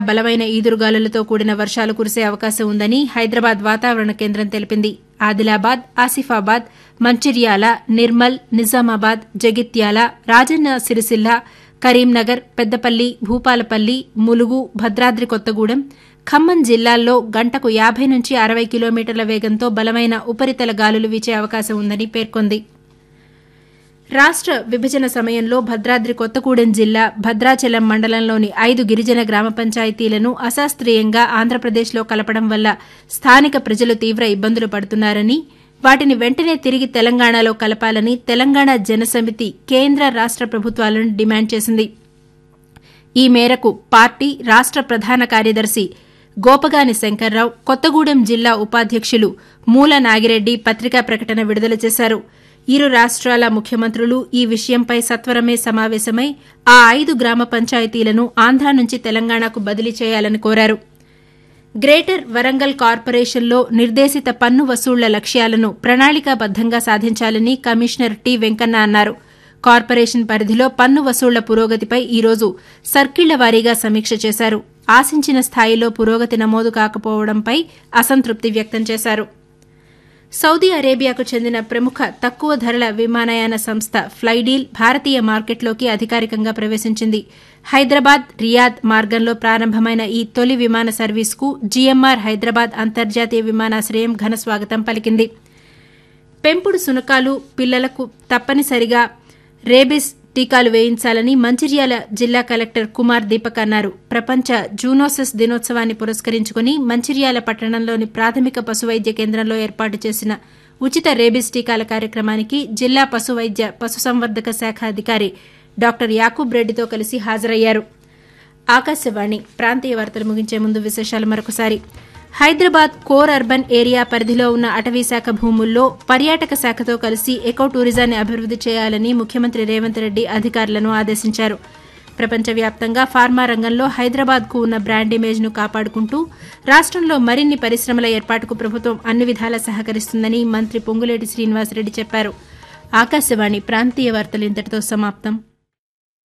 బలమైన ఈదురుగాలులతో కూడిన వర్షాలు కురిసే అవకాశం ఉందని హైదరాబాద్ వాతావరణ కేంద్రం తెలిపింది ఆదిలాబాద్ ఆసిఫాబాద్ మంచిర్యాల నిర్మల్ నిజామాబాద్ జగిత్యాల రాజన్న సిరిసిల్ల కరీంనగర్ పెద్దపల్లి భూపాలపల్లి ములుగు భద్రాద్రి కొత్తగూడెం ఖమ్మం జిల్లాల్లో గంటకు యాబై నుంచి అరవై కిలోమీటర్ల వేగంతో బలమైన ఉపరితల గాలులు వీచే అవకాశం ఉందని పేర్కొంది రాష్ట విభజన సమయంలో భద్రాద్రి కొత్తగూడెం జిల్లా భద్రాచలం మండలంలోని ఐదు గిరిజన గ్రామ పంచాయతీలను అశాస్త్రీయంగా ఆంధ్రప్రదేశ్లో కలపడం వల్ల స్థానిక ప్రజలు తీవ్ర ఇబ్బందులు పడుతున్నారని వాటిని వెంటనే తిరిగి తెలంగాణలో కలపాలని తెలంగాణ జనసమితి కేంద్ర రాష్ట ప్రభుత్వాలను డిమాండ్ చేసింది ఈ మేరకు పార్టీ రాష్ట ప్రధాన కార్యదర్శి గోపగాని శంకర్రావు కొత్తగూడెం జిల్లా ఉపాధ్యకులు మూల నాగిరెడ్డి పత్రికా ప్రకటన విడుదల చేశారు ఇరు రాష్ట్రాల ముఖ్యమంత్రులు ఈ విషయంపై సత్వరమే సమావేశమై ఆ ఐదు గ్రామ పంచాయతీలను ఆంధ్ర నుంచి తెలంగాణకు బదిలీ చేయాలని కోరారు గ్రేటర్ వరంగల్ కార్పొరేషన్లో నిర్దేశిత పన్ను వసూళ్ల లక్ష్యాలను ప్రణాళికాబద్దంగా సాధించాలని కమిషనర్ టి వెంకన్న అన్నారు కార్పొరేషన్ పరిధిలో పన్ను వసూళ్ల పురోగతిపై ఈరోజు సర్కిళ్ల వారీగా సమీక్ష చేశారు ఆశించిన స్థాయిలో పురోగతి నమోదు కాకపోవడంపై అసంతృప్తి వ్యక్తం చేశారు సౌదీ అరేబియాకు చెందిన ప్రముఖ తక్కువ ధరల విమానయాన సంస్థ ఫ్లైడీల్ భారతీయ మార్కెట్లోకి అధికారికంగా ప్రవేశించింది హైదరాబాద్ రియాద్ మార్గంలో ప్రారంభమైన ఈ తొలి విమాన సర్వీస్కు జీఎంఆర్ హైదరాబాద్ అంతర్జాతీయ విమానాశ్రయం ఘన స్వాగతం పలికింది పెంపుడు సునకాలు పిల్లలకు తప్పనిసరిగా రేబిస్ టీకాలు వేయించాలని మంచిర్యాల జిల్లా కలెక్టర్ కుమార్ దీపక్ అన్నారు ప్రపంచ జూనోసిస్ దినోత్సవాన్ని పురస్కరించుకుని మంచిర్యాల పట్టణంలోని ప్రాథమిక పశువైద్య కేంద్రంలో ఏర్పాటు చేసిన ఉచిత రేబిస్ టీకాల కార్యక్రమానికి జిల్లా పశువైద్య పశుసంవర్ధక శాఖ అధికారి డాక్టర్ యాకూబ్ రెడ్డితో కలిసి హాజరయ్యారు ఆకాశవాణి ప్రాంతీయ వార్తలు ముగించే ముందు విశేషాలు మరొకసారి హైదరాబాద్ కోర్ అర్బన్ ఏరియా పరిధిలో ఉన్న అటవీ శాఖ భూముల్లో పర్యాటక శాఖతో కలిసి ఎకో టూరిజాన్ని అభివృద్ది చేయాలని ముఖ్యమంత్రి రేవంత్ రెడ్డి అధికారులను ఆదేశించారు ప్రపంచవ్యాప్తంగా ఫార్మా రంగంలో హైదరాబాద్కు ఉన్న బ్రాండ్ ఇమేజ్ను కాపాడుకుంటూ రాష్టంలో మరిన్ని పరిశ్రమల ఏర్పాటుకు ప్రభుత్వం అన్ని విధాలా సహకరిస్తుందని మంత్రి పొంగులేటి శ్రీనివాసరెడ్డి చెప్పారు ఆకాశవాణి ప్రాంతీయ వార్తలు ఇంతటితో సమాప్తం